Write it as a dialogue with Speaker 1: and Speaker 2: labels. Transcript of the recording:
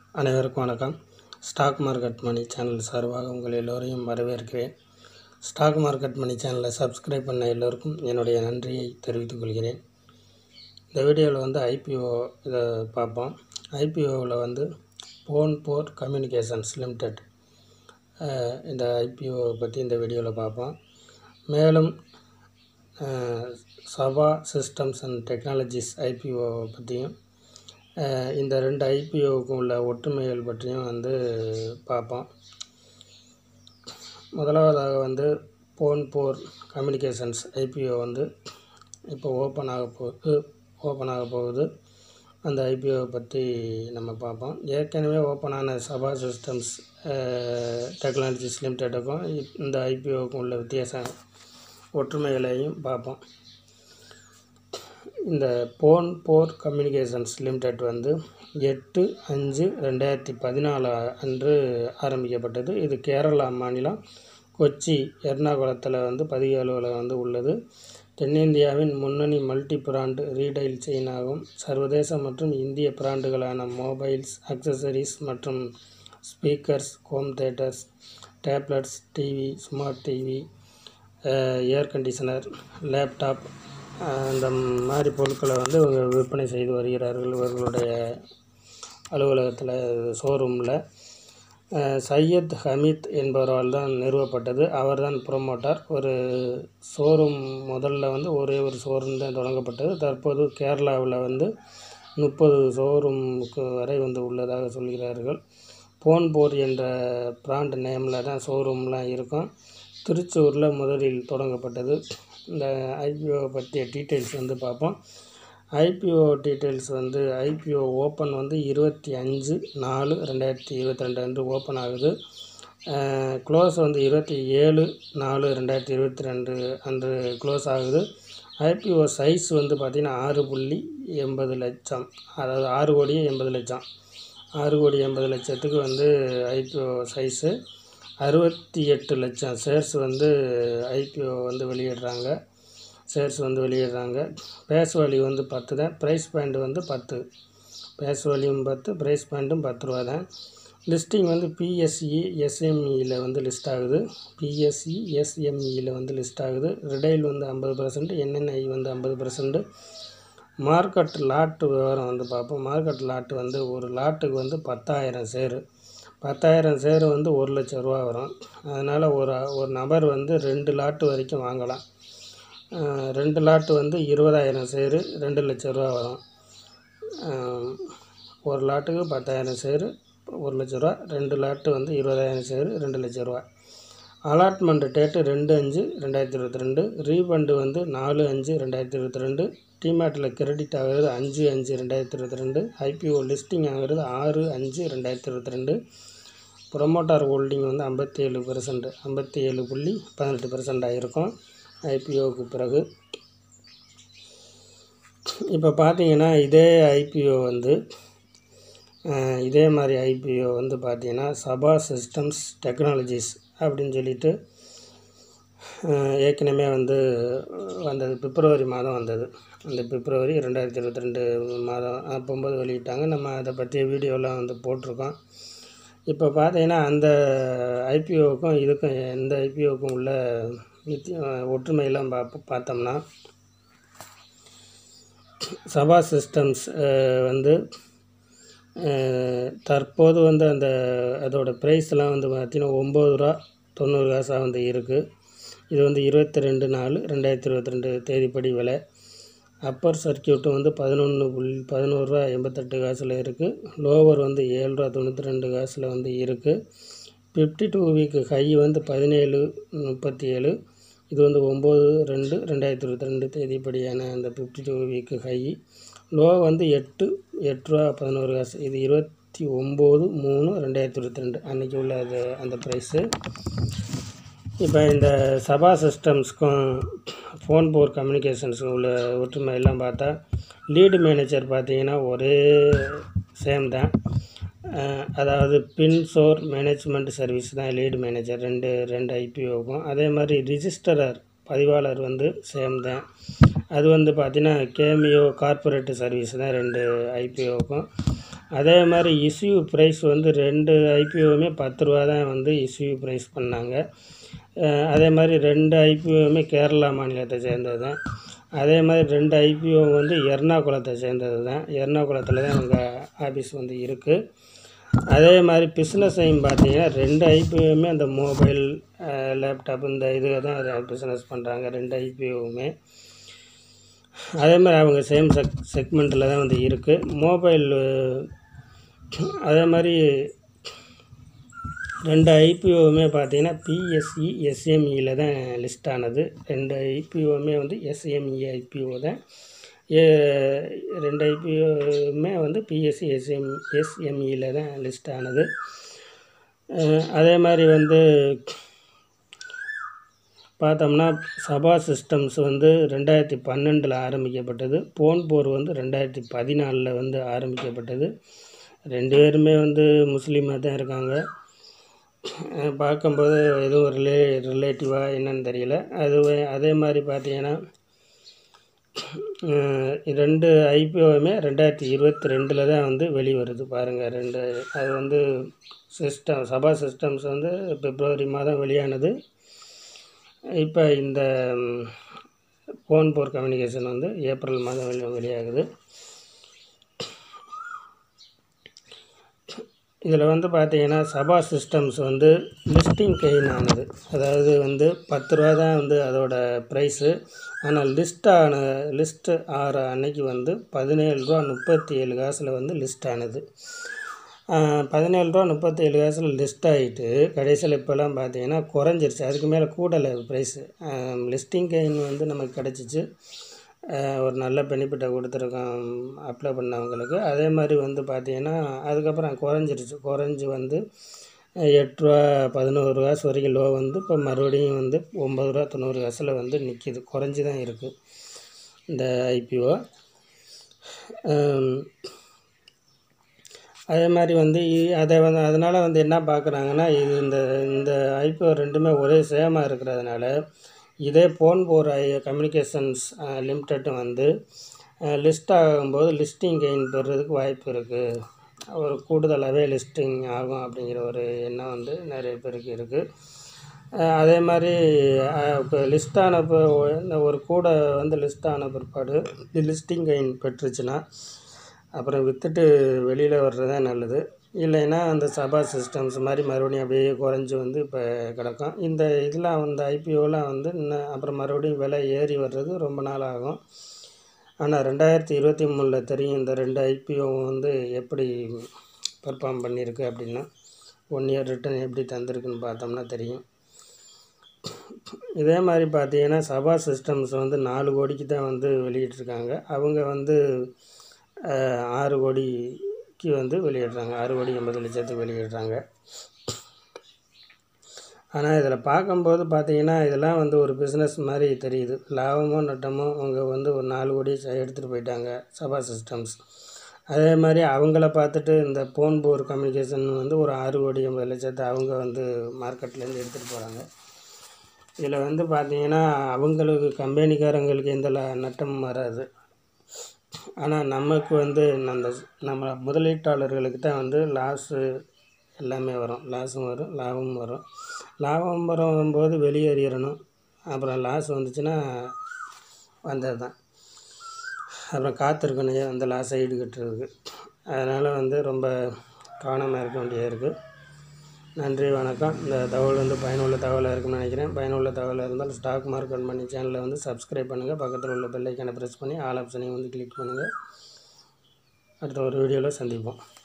Speaker 1: அனைவருக்கும் வணக்கம் stock market மணி channel சார்பாக உங்கள் எல்லோரையும் வரவேற்கிறேன் ஸ்டாக் மார்க்கெட் மணி சேனலை சப்ஸ்கிரைப் பண்ண எல்லோருக்கும் என்னுடைய நன்றியை தெரிவித்துக் கொள்கிறேன் இந்த வீடியோவில் வந்து ஐபிஓ இதை பார்ப்போம் ஐபிஓவில் வந்து போன் போர் கம்யூனிகேஷன்ஸ் லிமிடெட் இந்த ஐபிஓ பற்றி இந்த வீடியோவில் பார்ப்போம் மேலும் அஹ், Saba systems and technologies IPO பற்றியும் அஹ், இந்த ரெண்டு ஐபிஓவுக்கும் உள்ள ஒற்றுமைகள் பற்றியும் வந்து பார்ப்போம் முதலாவதாக வந்து போன் போர் கம்யூனிகேஷன்ஸ் ஐபிஓ வந்து இப்போ ஓப்பன் ஆக போகுது ஓப்பன் ஆக போகுது அந்த ஐபிஓ பற்றி நம்ம பார்ப்போம் ஏற்கனவே ஓப்பன் ஆன சபா சிஸ்டம்ஸ் டெக்னாலஜிஸ் லிமிடெட்டுக்கும் இந்த ஐபிஓவுக்கும் உள்ள வித்தியாசம் ஒற்றுமைகளையும் பார்ப்போம் இந்த போன் போர் கம்யூனிகேஷன்ஸ் லிமிடெட் வந்து எட்டு அஞ்சு ரெண்டாயிரத்தி பதினாலு அன்று ஆரம்பிக்கப்பட்டது இது கேரளா மாநிலம் கொச்சி எர்ணாகுளத்தில் வந்து பதிவு அலுவலகம் வந்து உள்ளது தென்னிந்தியாவின் முன்னணி மல்டி பிராண்ட் ரீடைல் செயினாகும் சர்வதேச மற்றும் இந்திய பிராண்டுகளான மொபைல்ஸ் அக்சசரிஸ் மற்றும் speakers home theaters tablets TV smart TV air conditioner laptop அந்த மாதிரி பொருட்களை வந்து இவங்க விற்பனை செய்து வருகிறார்கள் இவர்களுடைய அலுவலகத்தில் ஷோரூமில் சையத் ஹமீத் என்பவரால் தான் நிறுவப்பட்டது அவர் தான் ப்ரொமோட்டர் ஒரு ஷோரூம் முதல்ல வந்து ஒரே ஒரு ஷோரூம் தான் தொடங்கப்பட்டது தற்போது கேரளாவில் வந்து முப்பது ஷோரூமுக்கு வரை வந்து உள்ளதாக சொல்கிறார்கள் போன் போர் என்ற பிராண்ட் நேமில் தான் ஷோரூம்லாம் இருக்கும் திருச்சூரில் முதலில் தொடங்கப்பட்டது இந்த ஐபிஓ பற்றிய டீட்டெயில்ஸ் வந்து பார்ப்போம் ஐபிஓ டீட்டெயில்ஸ் வந்து ஐபிஓ ஓப்பன் வந்து இருபத்தி அஞ்சு நாலு ரெண்டாயிரத்தி இருபத்தி ரெண்டு அன்று ஓப்பன் ஆகுது க்ளோஸ் வந்து இருபத்தி ஏழு நாலு ரெண்டாயிரத்தி இருபத்தி ரெண்டு அன்று க்ளோஸ் ஆகுது ஐபிஓ சைஸ் வந்து பார்த்திங்கன்னா ஆறு புள்ளி எண்பது லட்சம் அதாவது ஆறு கோடியே எண்பது லட்சம் ஆறு கோடி எண்பது லட்சத்துக்கு வந்து ஐபிஓ சைஸு அறுபத்தி எட்டு லட்சம் ஷேர்ஸ் வந்து ஐபிஓ வந்து வெளியிடுறாங்க ஷேர்ஸ் வந்து வெளியிடுறாங்க பேஸ் வேல்யூ வந்து பத்து தான் ப்ரைஸ் பாயிண்ட் வந்து பத்து பேஸ் வேல்யூவும் பத்து ப்ரைஸ் பாயிண்ட்டும் பத்து ரூபா தான் லிஸ்டிங் வந்து பிஎஸ்இ எஸ்எம்இயில் வந்து லிஸ்ட் ஆகுது பிஎஸ்இ எஸ்எம்இயில் வந்து லிஸ்ட் ஆகுது ரிடைல் வந்து ஐம்பது பர்சன்ட் என்என்ஐ வந்து ஐம்பது பர்சன்ட் மார்க்கெட் லாட்டு விவரம் வந்து பார்ப்போம் மார்க்கெட் லாட்டு வந்து ஒரு லாட்டுக்கு வந்து பத்தாயிரம் ஷேரு பத்தாயிரம் ஷேரு வந்து ஒரு லட்சம் ரூபா வரும் அதனால் ஒரு ஒரு நபர் வந்து ரெண்டு லாட்டு வரைக்கும் வாங்கலாம் அஹ் ரெண்டு லாட்டு வந்து இருபதாயிரம் ஷேரு ரெண்டு லட்சம் ரூபா வரும் அஹ் ஒரு லாட்டுக்கு பத்தாயிரம் ஷேரு ஒரு லட்ச ரூபா ரெண்டு லாட்டு வந்து இருபதாயிரம் ஷேரு ரெண்டு லட்ச ரூபா அலாட்மெண்ட் டேட்டு ரெண்டு அஞ்சு ரெண்டாயிரத்தி இருபத்தி ரெண்டு ரீஃபண்டு வந்து நாலு அஞ்சு ரெண்டாயிரத்தி இருபத்தி ரெண்டு டிமேட்டில் கிரெடிட் ஆகிறது அஞ்சு அஞ்சு ரெண்டாயிரத்தி இருபத்தி ரெண்டு ஐபிஓ லிஸ்டிங் ஆகிறது ஆறு அஞ்சு ரெண்டாயிரத்தி இருபத்தி ரெண்டு ப்ரொமோட்டார் ஹோல்டிங் வந்து ஐம்பத்தி ஏழு பெர்சன்ட் ஐம்பத்தி ஏழு புள்ளி பதினெட்டு பெர்சன்ட் ஆகிருக்கும் ஐபிஓவுக்கு பிறகு இப்போ பார்த்தீங்கன்னா இதே ஐபிஓ வந்து அஹ், இதே மாதிரி ஐபிஓ வந்து பார்த்தீங்கன்னா சபா சிஸ்டம்ஸ் டெக்னாலஜிஸ் அப்படின்னு சொல்லிட்டு அஹ், ஏற்கனவே வந்து வந்தது பிப்ரவரி மாதம் வந்தது அந்த பிப்ரவரி ரெண்டாயிரத்தி இருபத்தி ரெண்டு மாதம் அப்போம்போது வெளியிட்டாங்க நம்ம அதை பற்றிய வீடியோலாம் வந்து போட்டிருக்கோம் இப்போ பார்த்தீங்கன்னா அந்த ஐபிஓவுக்கும் இதுக்கும் எந்த ஐபிஓவுக்கும் உள்ள வித்திய ஒற்றுமையெல்லாம் பார்ப்ப பார்த்தோம்னா சபா சிஸ்டம்ஸ் அஹ், வந்து அஹ், தற்போது வந்து அந்த அதோட ப்ரைஸ்லாம் வந்து பார்த்திங்கன்னா ஒம்பது ரூபா தொண்ணூறு காசாக வந்து இருக்குது இது வந்து இருபத்தி ரெண்டு நாலு ரெண்டாயிரத்தி இருபத்தி ரெண்டு தேதிப்படி விலை அப்பர் சர்க்கியூட்டும் வந்து பதினொன்று புள்ளி பதினோருவா எண்பத்தெட்டு காசில் இருக்குது லோவர் வந்து ஏழு ரூபா தொண்ணூற்றி ரெண்டு காசில் வந்து இருக்குது ஃபிஃப்டி டூ வீக்கு ஹை வந்து பதினேழு முப்பத்தி ஏழு இது வந்து ஒம்பது ரெண்டு ரெண்டாயிரத்தி இருபத்தி ரெண்டு தேதிப்படியான அந்த fifty two week high low வந்து எட்டு எட்டு ரூபா பதினோரு காசு இது இருபத்தி ஒம்பது மூணு ரெண்டாயிரத்தி இருபத்தி ரெண்டு அன்றைக்கி உள்ள அது அந்த ப்ரைஸு இப்போ இந்த சபா சிஸ்டம்ஸ்க்கும் ஃபோன் போர் கம்யூனிகேஷன்ஸுக்கும் உள்ள ஒற்றுமை எல்லாம் பார்த்தா லீடு மேனேஜர் பார்த்தீங்கன்னா ஒரே சேம் தான் அஹ் அதாவது பின்சோர் மேனேஜ்மெண்ட் சர்வீஸ் தான் லீடு மேனேஜர் ரெண்டு ரெண்டு ஐபிஓக்கும் அதே மாதிரி ரிஜிஸ்டரர் பதிவாளர் வந்து சேம் தான் அது வந்து பார்த்தீங்கன்னா கேமியோ கார்ப்பரேட் சர்வீஸ் தான் ரெண்டு ஐபிஓக்கும் அதே மாதிரி இஸ்யூ ப்ரைஸ் வந்து ரெண்டு ஐபிஓவுமே பத்து ரூபா தான் வந்து இஸ்யூ ப்ரைஸ் பண்ணாங்க அஹ் அதே மாதிரி ரெண்டு ஐபிஓவுமே கேரளா மாநிலத்தை சேர்ந்தது தான் அதே மாதிரி ரெண்டு ஐபிஓ வந்து எர்ணாகுளத்தை சேர்ந்தது தான் எர்ணாகுளத்தில் தான் அவங்க ஆஃபீஸ் வந்து இருக்குது அதே மாதிரி பிஸ்னஸையும் பார்த்தீங்கன்னா ரெண்டு ஐபிஓவுமே அந்த மொபைல் லேப்டாப் இந்த இது தான் பிஸ்னஸ் பண்ணுறாங்க ரெண்டு ஐபிஓவுமே அதே மாதிரி அவங்க சேம் செக் செக்மெண்ட்டில் தான் வந்து இருக்குது மொபைல் அதே மாதிரி ரெண்டு ஐபிஓவுமே பார்த்தீங்கன்னா பிஎஸ்இ எஸ்எம்இயில் தான் லிஸ்ட் ஆனது ரெண்டு ஐபிஓவுமே வந்து எஸ்எம்இ ஐபிஓ தான் ஏ ரெண்டு ஐபிஓவுமே வந்து பிஎஸ்சி எஸ்எம் எஸ்எம்இயில் தான் லிஸ்ட் ஆனது அஹ் அதே மாதிரி வந்து பார்த்தோம்னா சபா சிஸ்டம்ஸ் வந்து ரெண்டாயிரத்தி பன்னெண்டில் ஆரம்பிக்கப்பட்டது போன்போர் வந்து ரெண்டாயிரத்தி பதினாலில் வந்து ஆரம்பிக்கப்பட்டது ரெண்டு பேருமே வந்து முஸ்லீமாக தான் இருக்காங்க அஹ் பார்க்கும்போது எதுவும் ரிலே ரிலேட்டிவாக என்னன்னு தெரியல அதுவே அதே மாதிரி பார்த்தீங்கன்னா அஹ் ரெண்டு ஐபிஓவுமே ரெண்டாயிரத்தி இருபத்தி ரெண்டில் தான் வந்து வெளிவருது பாருங்கள் ரெண்டு அது வந்து சிஸ்டம் சபா சிஸ்டம்ஸ் வந்து பிப்ரவரி மாதம் வெளியானது இப்போ இந்த ஃபோன் போர் கம்யூனிகேஷன் வந்து ஏப்ரல் மாதம் வெளி வெளியாகுது இதில் வந்து பார்த்தீங்கன்னா சபா சிஸ்டம்ஸ் வந்து லிஸ்டிங் கெயின் ஆனது அதாவது வந்து பத்து ரூபா தான் வந்து அதோட ப்ரைஸு ஆனால் லிஸ்ட் ஆன லிஸ்ட்டு ஆகிற அன்னைக்கு வந்து பதினேழு ரூபா முப்பத்தி ஏழு காசில் வந்து லிஸ்ட் ஆனது பதினேழு ரூபா முப்பத்தேழு காசில் லிஸ்ட் ஆகிட்டு கடைசியில் இப்போல்லாம் பார்த்தீங்கன்னா குறைஞ்சிருச்சு அதுக்கு மேலே கூடலை ப்ரைஸு லிஸ்டிங் கெயின் வந்து நமக்கு கிடச்சிச்சு ஒரு நல்ல பெனிஃபிட்டை கொடுத்துருக்கோம் அப்ளை பண்ணவங்களுக்கு அதே மாதிரி வந்து பார்த்தீங்கன்னா அதுக்கப்புறம் குறைஞ்சிருச்சு குறைஞ்சி வந்து எட்டு ரூபா பதினோரு காசு வரைக்கும் லோ வந்து இப்போ மறுபடியும் வந்து ஒம்பது ரூபா தொண்ணூறு காசில் வந்து நிற்கிது குறைஞ்சி தான் இருக்குது இந்த ஐபிஓ அதே மாதிரி வந்து இ- அதை வந்து அதனால் வந்து என்ன பார்க்குறாங்கன்னா இது இந்த இந்த ஐபிஓ ரெண்டுமே ஒரே சேமாக இருக்கிறதுனால இதே phone four I communications limited வந்து லிஸ்ட் ஆகும்போது லிஸ்டிங் கெயின் பெறுறதுக்கு வாய்ப்பு இருக்குது ஒரு கூடுதலாகவே லிஸ்டிங் ஆகும் அப்படிங்கிற ஒரு எண்ணம் வந்து நிறைய பேருக்கு இருக்குது அஹ் அதே மாதிரி இப்போ லிஸ்ட் ஆன இப்போ இந்த ஒரு கூடை வந்து லிஸ்ட் ஆன பிற்பாடு லிஸ்டிங் கெயின் பெற்றுச்சுன்னா அப்புறம் விற்றுட்டு வெளியில் வர்றது தான் நல்லது இல்லைன்னா அந்த சபா சிஸ்டம்ஸ் மாதிரி மறுபடியும் அப்படியே குறைஞ்சி வந்து இப்போ கிடக்கும் இந்த இதெல்லாம் இந்த ஐபிஓலாம் வந்து இன்னும் அப்புறம் மறுபடியும் விலை ஏறி வர்றது ரொம்ப நாள் ஆகும் ஆனால் ரெண்டாயிரத்தி இருபத்தி மூணில் தெரியும் இந்த ரெண்டு ஐபிஓ வந்து எப்படி பெர்ஃபார்ம் பண்ணியிருக்கு அப்படின்னா ஒன் இயர் ரிட்டர்ன் எப்படி தந்திருக்குன்னு பார்த்தோம்னா தெரியும் இதே மாதிரி பார்த்தீங்கன்னா சபா சிஸ்டம்ஸ் வந்து நாலு கோடிக்கு தான் வந்து வெளியிட்டிருக்காங்க அவங்க வந்து அஹ், ஆறு கோடிக்கு வந்து வெளியிடுறாங்க ஆறு கோடி எண்பது லட்சத்துக்கு வெளியிடுறாங்க ஆனால் இதில் பார்க்கும்போது பார்த்தீங்கன்னா இதெல்லாம் வந்து ஒரு பிஸ்னஸ் மாதிரி தெரியுது லாபமோ நட்டமோ அவங்க வந்து ஒரு நாலு கோடி எடுத்துகிட்டு போயிட்டாங்க சபா சிஸ்டம்ஸ் அதே மாதிரி அவங்கள பார்த்துட்டு இந்த போன் போர் கம்யூனிகேஷன் வந்து ஒரு ஆறு கோடி எண்பது லட்சத்தை அவங்க வந்து மார்க்கெட்லேருந்து எடுத்துகிட்டு போகிறாங்க இதில் வந்து பார்த்தீங்கன்னா அவங்களுக்கு கம்பெனிக்காரங்களுக்கு எந்த ல- நட்டமும் வராது ஆனால் நமக்கு வந்து அந்த நம்ம முதலீட்டாளர்களுக்கு தான் வந்து லாஸு எல்லாமே வரும் லாஸும் வரும் லாபமும் வரும் லாபம் வரும்போது வெளியேறிடணும் அப்புறம் லாஸ் வந்துச்சுன்னா வந்தது தான் அப்புறம் காத்திருக்கணும் அந்த லாஸை ஈடுகட்டுறதுக்கு அதனால் வந்து ரொம்ப கவனமாக இருக்க வேண்டியது இருக்குது நன்றி வணக்கம் இந்த தகவல் வந்து பயனுள்ள தகவலாக இருக்குன்னு நினைக்கிறேன் பயனுள்ள தகவலாக இருந்தால் ஸ்டாக் மார்க்கெட் பண்ணி சேனலை வந்து சப்ஸ்கிரைப் பண்ணுங்கள் பக்கத்தில் உள்ள பெல் ஐக்கானை ப்ரெஸ் பண்ணி ஆல் ஆப்ஷனையும் வந்து கிளிக் பண்ணுங்கள் அடுத்த ஒரு வீடியோவில் சந்திப்போம்